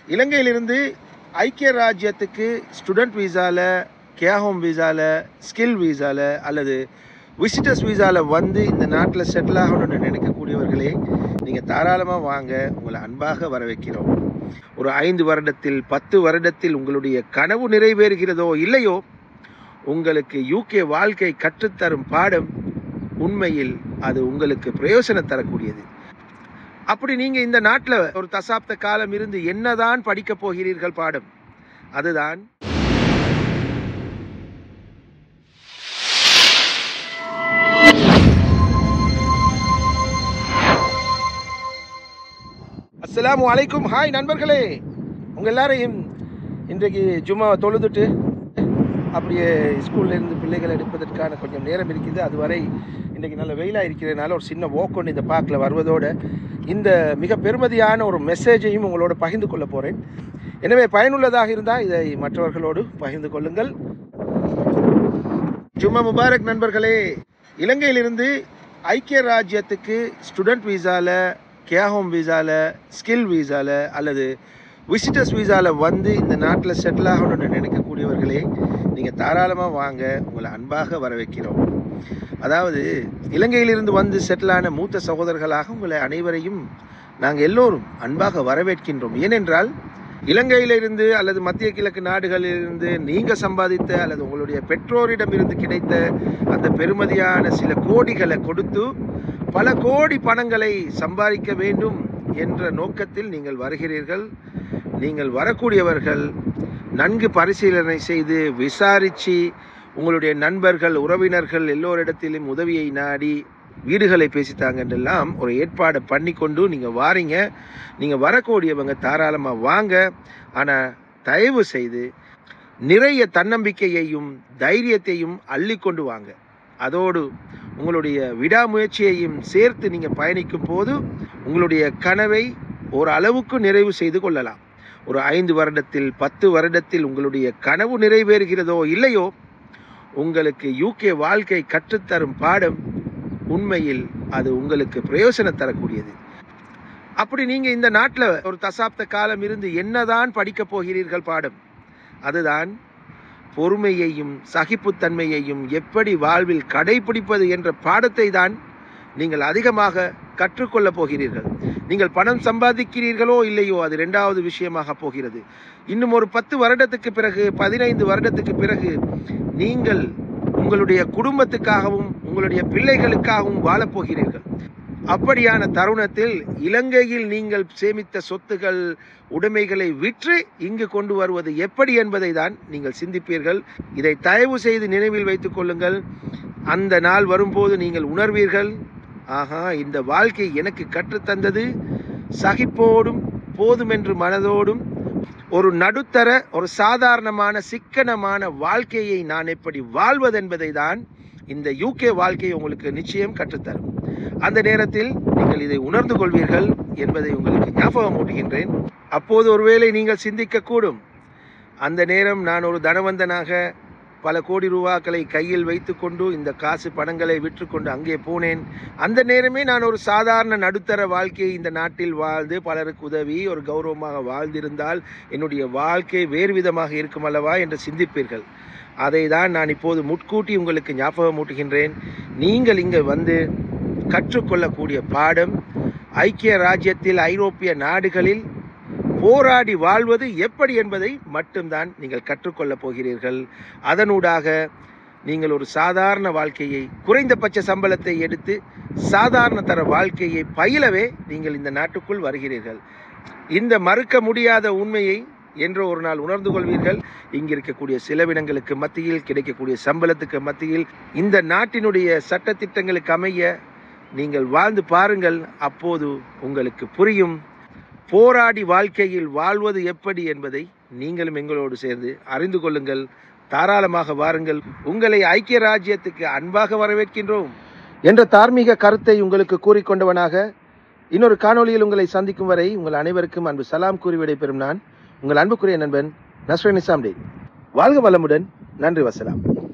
இலங்கையிலிருந்து ஐக்கிய ராஜ்யத்துக்கு ஸ்டூடெண்ட் வீசாவில் கேஹோம் வீசாவில் ஸ்கில் வீசாவில் அல்லது விசிட்டர்ஸ் வீசாவில் வந்து இந்த நாட்டில் செட்டில் ஆகணும்னு நினைக்கக்கூடியவர்களே நீங்கள் தாராளமாக வாங்க உங்களை அன்பாக வரவேற்கிறோம் ஒரு ஐந்து வருடத்தில் பத்து வருடத்தில் உங்களுடைய கனவு நிறைவேறுகிறதோ இல்லையோ உங்களுக்கு யூகே வாழ்க்கை கற்றுத்தரும் பாடம் உண்மையில் அது உங்களுக்கு பிரயோசனம் தரக்கூடியது அப்படி நீங்கள் இந்த நாட்டில் ஒரு தசாப்த காலம் இருந்து என்னதான் படிக்கப் போகிறீர்கள் பாடம் அதுதான் அஸ்ஸலாமு அலைக்கும் ஹாய் நண்பர்களே உங்கள் எல்லாரையும் இன்றைக்கு ஜும்மா தொழுதுட்டு அப்படியே ஸ்கூல்ல இருந்து பிள்ளைகள் எடுப்பதற்கான கொஞ்சம் நேரம் இருக்குது அதுவரை இன்றைக்கு நல்ல வெயிலாக இருக்கிறதுனால ஒரு சின்ன walk ஒன்று இந்த பார்க்கில் வருவதோடு இந்த மிக பெருமதியான ஒரு மெசேஜையும் உங்களோட பகிர்ந்து கொள்ள போகிறேன் எனவே பயனுள்ளதாக இருந்தால் இதை மற்றவர்களோடு பகிர்ந்து கொள்ளுங்கள் ஜும்மா முபாரக் நண்பர்களே இலங்கையிலிருந்து ஐக்கிய ராஜ்யத்துக்கு ஸ்டூடெண்ட் வீசாவில் கேஹோம் வீசாவில் ஸ்கில் வீசாவில் அல்லது விசிட்டர்ஸ் வீசாவில் வந்து இந்த நாட்டில் செட்டில் ஆகணும்னு நினைக்கக்கூடியவர்களே நீங்கள் தாராளமாக வாங்க உங்களை அன்பாக வரவேற்கிறோம் அதாவது இலங்கையிலிருந்து வந்து செட்டிலான மூத்த சகோதரர்களாக உங்களை அனைவரையும் நாங்கள் எல்லோரும் அன்பாக வரவேற்கின்றோம் ஏனென்றால் இலங்கையிலிருந்து அல்லது மத்திய கிழக்கு நாடுகளிலிருந்து நீங்கள் சம்பாதித்த அல்லது உங்களுடைய பெற்றோரிடமிருந்து கிடைத்த அந்த பெருமதியான சில கோடிகளை கொடுத்து பல கோடி பணங்களை சம்பாதிக்க வேண்டும் என்ற நோக்கத்தில் நீங்கள் வருகிறீர்கள் நீங்கள் வரக்கூடியவர்கள் நன்கு பரிசீலனை செய்து விசாரித்து உங்களுடைய நண்பர்கள் உறவினர்கள் எல்லோரிடத்திலும் உதவியை நாடி வீடுகளை பேசித்தாங்கன்றெல்லாம் ஒரு ஏற்பாடை பண்ணி கொண்டு நீங்கள் வாரீங்க நீங்கள் வரக்கூடியவங்க தாராளமாக வாங்க ஆனால் தயவு செய்து நிறைய தன்னம்பிக்கையையும் தைரியத்தையும் அள்ளி கொண்டு வாங்க அதோடு உங்களுடைய விடாமுயற்சியையும் சேர்த்து நீங்கள் பயணிக்கும் போது உங்களுடைய கனவை ஒரு அளவுக்கு நிறைவு செய்து கொள்ளலாம் ஒரு ஐந்து வருடத்தில் பத்து வருடத்தில் உங்களுடைய கனவு நிறைவேறுகிறதோ இல்லையோ உங்களுக்கு யூகே வாழ்க்கை கற்றுத்தரும் பாடம் உண்மையில் அது உங்களுக்கு பிரயோசனம் தரக்கூடியது அப்படி நீங்கள் இந்த நாட்டில் ஒரு தசாப்த காலம் இருந்து என்னதான் படிக்கப் போகிறீர்கள் பாடம் அதுதான் பொறுமையையும் சகிப்புத்தன்மையையும் எப்படி வாழ்வில் கடைபிடிப்பது என்ற பாடத்தை தான் நீங்கள் அதிகமாக கற்றுக்கொள்ளப் போகிறீர்கள் நீங்கள் பணம் சம்பாதிக்கிறீர்களோ இல்லையோ அது ரெண்டாவது விஷயமாக போகிறது இன்னும் ஒரு பத்து வருடத்துக்கு பிறகு பதினைந்து வருடத்துக்கு பிறகு நீங்கள் உங்களுடைய குடும்பத்துக்காகவும் உங்களுடைய பிள்ளைகளுக்காகவும் வாழப்போகிறீர்கள் அப்படியான தருணத்தில் இலங்கையில் நீங்கள் சேமித்த சொத்துகள் உடைமைகளை விற்று இங்கு கொண்டு வருவது எப்படி என்பதை தான் நீங்கள் சிந்திப்பீர்கள் இதை தயவு செய்து நினைவில் வைத்துக் கொள்ளுங்கள் அந்த நாள் வரும்போது நீங்கள் உணர்வீர்கள் ஆஹா இந்த வாழ்க்கை எனக்கு கற்றுத்தந்தது சகிப்போடும் போதுமென்று மனதோடும் ஒரு நடுத்தர ஒரு சாதாரணமான சிக்கனமான வாழ்க்கையை நான் எப்படி வாழ்வதென்பதை தான் இந்த யூகே வாழ்க்கை உங்களுக்கு நிச்சயம் கற்றுத்தரும் அந்த நேரத்தில் நீங்கள் இதை உணர்ந்து கொள்வீர்கள் என்பதை உங்களுக்கு ஞாபகம் ஊட்டுகின்றேன் அப்போது ஒருவேளை நீங்கள் சிந்திக்கக்கூடும் அந்த நேரம் நான் ஒரு தனவந்தனாக பல கோடி ரூபாக்களை கையில் வைத்துக்கொண்டு இந்த காசு பணங்களை விற்றுக்கொண்டு அங்கே போனேன் அந்த நேரமே நான் ஒரு சாதாரண நடுத்தர வாழ்க்கையை இந்த நாட்டில் வாழ்ந்து பலருக்கு உதவி ஒரு கௌரவமாக வாழ்ந்திருந்தால் என்னுடைய வாழ்க்கை வேறு விதமாக இருக்கும் அல்லவா என்று சிந்திப்பீர்கள் அதை தான் நான் இப்போது முட்கூட்டி உங்களுக்கு ஞாபகம் ஊட்டுகின்றேன் நீங்கள் இங்கே வந்து கற்றுக்கொள்ளக்கூடிய பாடம் ஐக்கிய ராஜ்யத்தில் ஐரோப்பிய நாடுகளில் போராடி வாழ்வது எப்படி என்பதை மட்டும்தான் நீங்கள் கற்றுக்கொள்ளப் போகிறீர்கள் அதனூடாக நீங்கள் ஒரு சாதாரண வாழ்க்கையை குறைந்தபட்ச சம்பளத்தை எடுத்து சாதாரண தர வாழ்க்கையை பயிலவே நீங்கள் இந்த நாட்டுக்குள் வருகிறீர்கள் இந்த மறுக்க முடியாத உண்மையை என்று ஒரு நாள் உணர்ந்து கொள்வீர்கள் இங்கு இருக்கக்கூடிய செலவினங்களுக்கு மத்தியில் கிடைக்கக்கூடிய சம்பளத்துக்கு மத்தியில் இந்த நாட்டினுடைய சட்டத்திட்டங்களுக்கு அமைய நீங்கள் வாழ்ந்து பாருங்கள் அப்போது உங்களுக்கு புரியும் போராடி வாழ்க்கையில் வாழ்வது எப்படி என்பதை நீங்களும் எங்களோடு சேர்ந்து அறிந்து கொள்ளுங்கள் தாராளமாக வாருங்கள் உங்களை ஐக்கிய ராஜ்யத்துக்கு அன்பாக வரவேற்கின்றோம் என்ற தார்மீக கருத்தை உங்களுக்கு கூறிக்கொண்டவனாக இன்னொரு காணொளியில் உங்களை சந்திக்கும் வரை உங்கள் அனைவருக்கும் அன்பு சலாம் கூறி விடைபெறும் நான் உங்கள் அன்புக்குரிய நண்பன் நஸ்ரன் நிசாம்டே வாழ்க வளமுடன் நன்றி வசலாம்